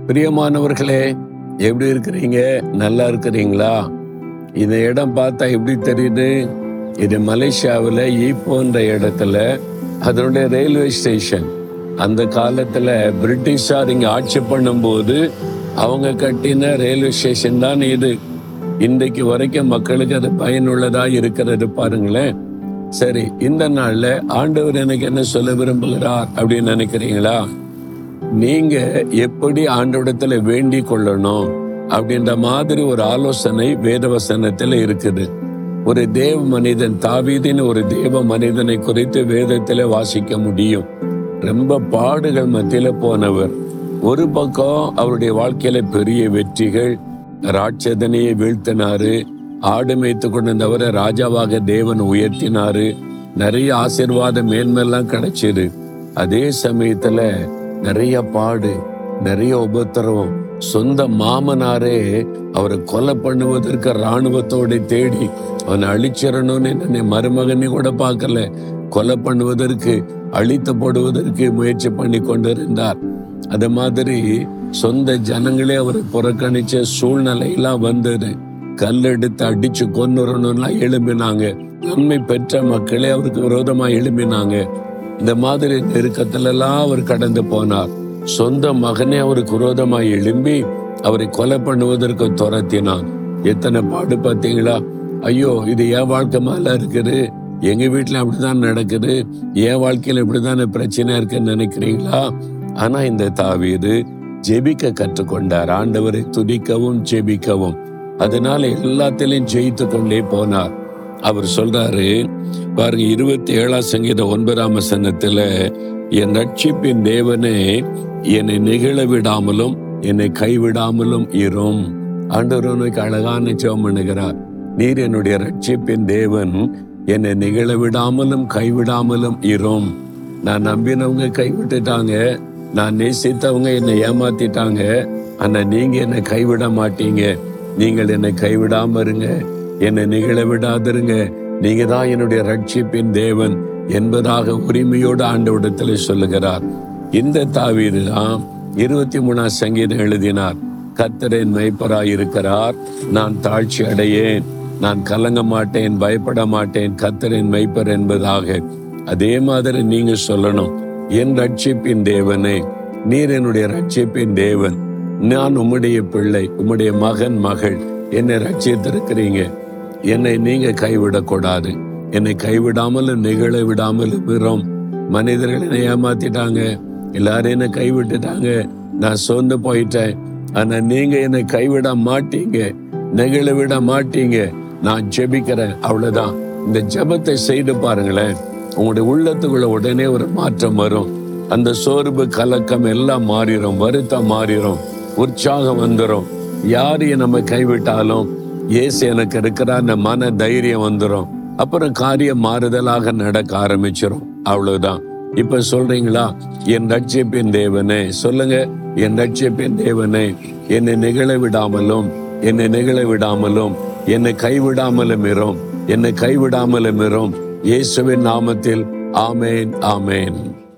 பிரியமானவர்களே எப்படி இருக்கிறீங்க நல்லா இருக்கிறீங்களா இந்த இடம் பார்த்தா எப்படி தெரியுது இது மலேசியாவில் ஈப்போன்ற இடத்துல அதனுடைய ரயில்வே ஸ்டேஷன் அந்த காலத்துல பிரிட்டிஷார் இங்க ஆட்சி பண்ணும்போது அவங்க கட்டின ரயில்வே ஸ்டேஷன் தான் இது இன்றைக்கு வரைக்கும் மக்களுக்கு அது பயனுள்ளதா இருக்கிறது பாருங்களேன் சரி இந்த நாள்ல ஆண்டவர் எனக்கு என்ன சொல்ல விரும்புகிறார் அப்படின்னு நினைக்கிறீங்களா நீங்க எப்படி ஆண்டவடத்துல வேண்டிக் கொள்ளணும் அப்படின்ற மாதிரி ஒரு ஆலோசனை வேதவசனத்துல இருக்குது ஒரு தேவ மனிதன் தாவீதின் ஒரு தேவ மனிதனை குறித்து வேதத்துல வாசிக்க முடியும் ரொம்ப பாடுகள் மத்தியில போனவர் ஒரு பக்கம் அவருடைய வாழ்க்கையில பெரிய வெற்றிகள் ராட்சதனையை வீழ்த்தினாரு ஆடு மேய்த்து கொண்டிருந்தவரை ராஜாவாக தேவன் உயர்த்தினாரு நிறைய ஆசீர்வாத மேன்மெல்லாம் கிடைச்சது அதே சமயத்துல நிறைய பாடு நிறைய உபத்திரவம் சொந்த மாமனாரே அவரை கொலை பண்ணுவதற்கு ராணுவத்தோட தேடி அவனை அழிச்சிடணும்னு என்னை மருமகனை கூட பார்க்கல கொலை பண்ணுவதற்கு அழித்து போடுவதற்கு முயற்சி பண்ணி கொண்டிருந்தார் அது மாதிரி சொந்த ஜனங்களே அவரை புறக்கணிச்ச சூழ்நிலையெல்லாம் வந்தது கல் எடுத்து அடிச்சு கொன்னுறணும்லாம் எழும்பினாங்க நன்மை பெற்ற மக்களே அவருக்கு விரோதமா எழும்பினாங்க இந்த மாதிரி நெருக்கத்துல எல்லாம் அவர் கடந்து போனார் சொந்த மகனே அவருக்கு விரோதமா எழும்பி அவரை கொலை பண்ணுவதற்கு துரத்தினான் எத்தனை பாடு பார்த்தீங்களா ஐயோ இது என் வாழ்க்கை மேல இருக்குது எங்க வீட்டுல அப்படிதான் நடக்குது என் வாழ்க்கையில இப்படிதானே பிரச்சனை இருக்குன்னு நினைக்கிறீங்களா ஆனா இந்த தாவீது ஜெபிக்க கற்றுக்கொண்டார் ஆண்டவரை துதிக்கவும் ஜெபிக்கவும் அதனால எல்லாத்திலையும் ஜெயித்து கொண்டே போனார் அவர் சொல்றாரு பாருங்க இருபத்தி ஏழாம் சங்கீத ஒன்பதாம் வசனத்துல என் ரட்சிப்பின் தேவனே என்னை நிகழ விடாமலும் என்னை கைவிடாமலும் இரும் ஆண்டவரனுக்கு அழகான ஜெபம் பண்ணுகிறார் நீர் என்னுடைய ரட்சிப்பின் தேவன் என்னை நிகழ விடாமலும் கைவிடாமலும் இரும் நான் நம்பினவங்க கைவிட்டுட்டாங்க நான் நேசித்தவங்க என்னை ஏமாத்திட்டாங்க ஆனா நீங்க என்னை கைவிட மாட்டீங்க நீங்கள் என்னை கைவிடாம இருங்க என்னை நிகழ விடாதிருங்க நீங்க தான் என்னுடைய ரட்சிப்பின் தேவன் என்பதாக உரிமையோடு ஆண்டவிடத்தில் சொல்லுகிறார் இந்த தாவீது தான் இருபத்தி மூணாம் சங்கீதம் எழுதினார் கர்த்தரின் மெய்ப்பராய் இருக்கிறார் நான் தாழ்ச்சி அடையேன் நான் கலங்க மாட்டேன் பயப்பட மாட்டேன் கர்த்தரின் மெய்ப்பர் என்பதாக அதே மாதிரி நீங்க சொல்லணும் என் ரட்சிப்பின் தேவனே நீர் என்னுடைய ரட்சிப்பின் தேவன் நான் உம்முடைய பிள்ளை உம்முடைய மகன் மகள் என்னை ரட்சித்திருக்கிறீங்க என்னை நீங்க கைவிடக்கூடாது என்னை கைவிடாமலும் நிகழ விடாமலும் விரோம் மனிதர்கள் என்னை ஏமாத்திட்டாங்க எல்லாரும் என்னை கைவிட்டுட்டாங்க நான் சோர்ந்து போயிட்டேன் ஆனா நீங்க என்னை கைவிட மாட்டீங்க நெகிழ விட மாட்டீங்க நான் ஜெபிக்கிறேன் அவ்வளவுதான் இந்த ஜெபத்தை செய்து பாருங்களேன் உங்களுடைய உள்ளத்துக்குள்ள உடனே ஒரு மாற்றம் வரும் அந்த சோர்வு கலக்கம் எல்லாம் மாறிடும் வருத்தம் மாறிடும் உற்சாகம் வந்துடும் யாரு நம்ம கைவிட்டாலும் இயேசு எனக்கு இருக்கிறான்னு மன தைரியம் வந்துடும் அப்புறம் காரியம் மாறுதலாக நடக்க ஆரம்பிச்சிடும் அவ்வளவுதான் இப்ப சொல்றீங்களா என் ரட்சிப்பின் தேவனே சொல்லுங்க என் ரட்சிப்பின் தேவனே என்னை நிகழ விடாமலும் என்னை நிகழ விடாமலும் என்னை கைவிடாமலும் இரும் என்னை கைவிடாமலும் இரும் இயேசுவின் நாமத்தில் ஆமேன் ஆமேன்